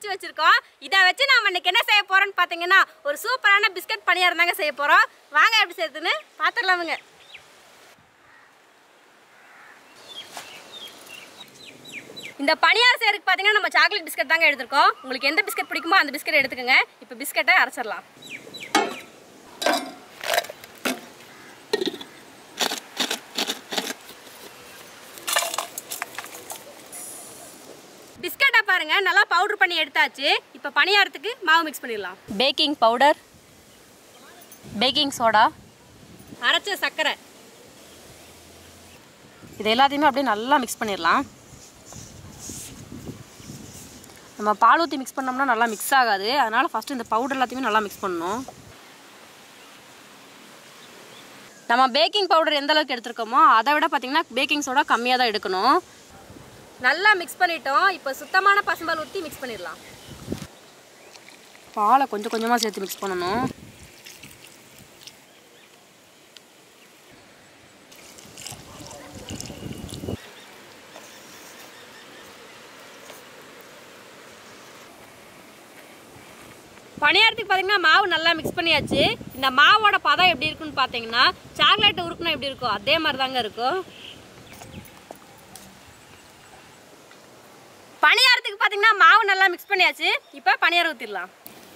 அரைச்சி வச்சிருக்கோம் இதை வச்சு நம்ம இன்னைக்கு என்ன செய்ய போறோம்னு பார்த்தீங்கன்னா ஒரு சூப்பரான பிஸ்கட் பணியாரம் தாங்க செய்ய போறோம் வாங்க எப்படி செய்யுதுன்னு பார்த்துடலாமுங்க இந்த பணியாரம் செய்யறதுக்கு பார்த்தீங்கன்னா நம்ம சாக்லேட் பிஸ்கட் தாங்க எடுத்திருக்கோம் உங்களுக்கு எந்த பிஸ்கட் பிடிக்குமோ அந்த பிஸ்கட் எடுத்துக்கோங்க இப்போ பிஸ்கட்டை அரைச்சிடலாம் பிஸ்கட்டை பாருங்க நல்லா பவுடர் பண்ணி எடுத்தாச்சு இப்போ பணியாரத்துக்கு மாவு மிக்ஸ் பண்ணிடலாம் பேக்கிங் பவுடர் பேக்கிங் சோடா அரைச்ச சர்க்கரை இது எல்லாத்தையுமே அப்படியே நல்லா மிக்ஸ் பண்ணிடலாம் நம்ம பால் ஊற்றி மிக்ஸ் பண்ணோம்னா நல்லா மிக்ஸ் ஆகாது அதனால் ஃபஸ்ட்டு இந்த பவுடர் எல்லாத்தையுமே நல்லா மிக்ஸ் பண்ணணும் நம்ம பேக்கிங் பவுடர் எந்த அளவுக்கு எடுத்திருக்கோமோ அதை விட பார்த்தீங்கன்னா பேக்கிங் சோடா கம்மியாக தான் எடுக்கணும் நல்லா மிக்ஸ் பண்ணிட்டோம் இப்போ சுத்தமான பசும்பால் ஊற்றி மிக்ஸ் பண்ணிடலாம் பாலை கொஞ்சம் கொஞ்சமாக சேர்த்து மிக்ஸ் பண்ணணும் பணியாரத்துக்கு பார்த்தீங்கன்னா மாவு நல்லா மிக்ஸ் பண்ணியாச்சு இந்த மாவோட பதம் எப்படி இருக்குன்னு பார்த்தீங்கன்னா சாக்லேட் உருக்குனா எப்படி இருக்கும் அதே மாதிரி தாங்க இருக்கும் பணியாரத்துக்கு பார்த்தீங்கன்னா மாவு நல்லா மிக்ஸ் பண்ணியாச்சு இப்போ பணியாரம் ஊற்றிடலாம்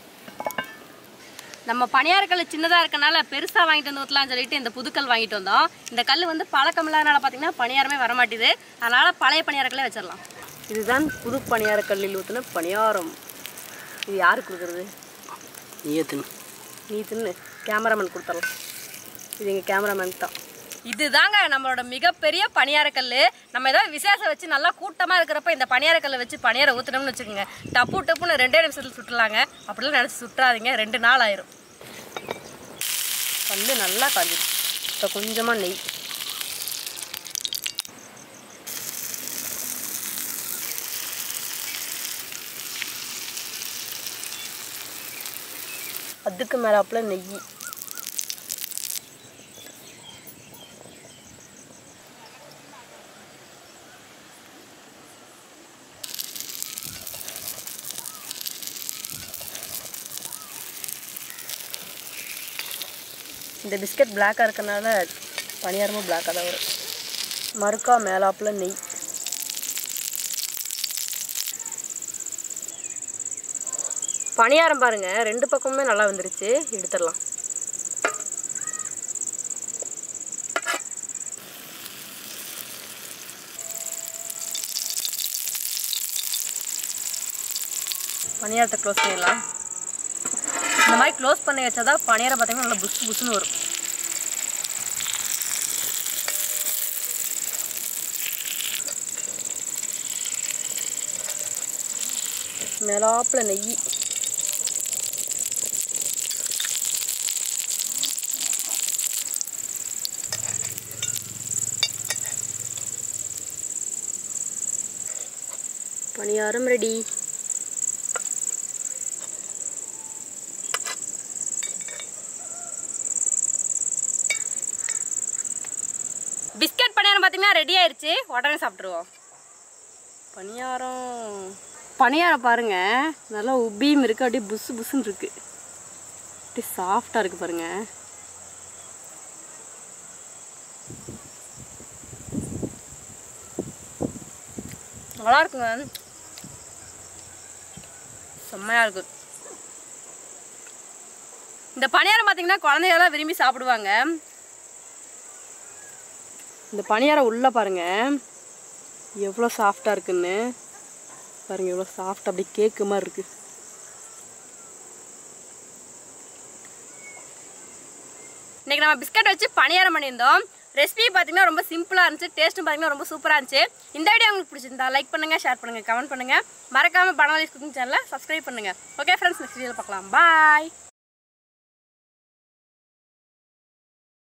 நம்ம பணியாரக்கல் சின்னதாக இருக்கனால பெருசாக வாங்கிட்டு வந்து ஊற்றலாம்னு சொல்லிட்டு இந்த புதுக்கல் வாங்கிட்டு வந்தோம் இந்த கல் வந்து பழக்கம் இல்லாதனால பார்த்தீங்கன்னா பணியாரமே வரமாட்டேது அதனால் பழைய பணியாரக்கல்லே வச்சிடலாம் இதுதான் புது பணியாரக்கல்லில் ஊற்றின பணியாரம் இது யாருக்கு கொடுக்குறது நீயே தின்னு நீ தின்னு கேமராமேன் கொடுத்துடலாம் இது எங்கள் கேமராமேன் தான் இதுதாங்க நம்மளோட மிகப்பெரிய பணியாரக்கல் நம்ம ஏதாவது விசேஷம் வச்சு நல்லா கூட்டமாக இருக்கிறப்ப இந்த பணியாரக்கல்லை வச்சு பணியாரம் ஊற்றுனோம்னு வச்சுக்கோங்க டப்பு டப்புன்னு ரெண்டே நிமிஷத்தில் சுட்டலாங்க அப்படிலாம் நினச்சி சுட்டுறாதீங்க ரெண்டு நாள் ஆயிரும் கல் நல்லா காஞ்சிடும் இப்போ கொஞ்சமாக நெய் அதுக்கு மேலாப்புல நெய் இந்த பிஸ்கட் பிளாக்காக இருக்கனால பணியாரமும் பிளாக்காக தான் வரும் மறுக்கா மேலாப்புல நெய் பணியாரம் பாருங்க ரெண்டு பக்கமுமே நல்லா வந்துருச்சு எடுத்துடலாம் பணியாரத்தை க்ளோஸ் பண்ணிடலாம் இந்த மாதிரி க்ளோஸ் பண்ணி வச்சாதான் பணியாரம் பார்த்தீங்கன்னா நல்லா புஷ் புஷ்னு வரும் மேலாப்புல நெய் பணியாரம் ரெடி பிஸ்கட் பணியாரம் பார்த்தீங்கன்னா ரெடி ஆயிருச்சு உடனே சாப்பிட்ருவோம் பணியாரம் பணியாரம் பாருங்க நல்லா உப்பியும் இருக்கு அப்படியே புசு புசுன்னு இருக்கு அப்படியே சாஃப்டாக இருக்கு பாருங்க நல்லா இருக்குங்க செம்மையாக இருக்கு இந்த பணியாரம் பார்த்தீங்கன்னா குழந்தைகள்லாம் விரும்பி சாப்பிடுவாங்க இந்த பணியாரம் உள்ளே பாருங்க எவ்வளோ சாஃப்டாக இருக்குன்னு பாருங்க எவ்வளோ சாஃப்ட் அப்படி கேக்கு மாதிரி இருக்கு இன்னைக்கு நம்ம பிஸ்கட் வச்சு பணியாரம் பண்ணியிருந்தோம் ரெசிபி பார்த்தீங்கன்னா ரொம்ப சிம்பிளாக இருந்துச்சு டேஸ்ட்டும் பார்த்தீங்கன்னா ரொம்ப சூப்பராக இருந்துச்சு இந்த வீடியோ உங்களுக்கு பிடிச்சிருந்தா லைக் பண்ணுங்க ஷேர் பண்ணுங்க கமெண்ட் பண்ணுங்க மறக்காம பனாலிஸ் குக்கிங் சேனலை சப்ஸ்கிரைப் பண்ணுங்க ஓகே ஃப்ரெண்ட்ஸ் நெக்ஸ்ட் வீடியோவில் பார்க்கலாம் பாய்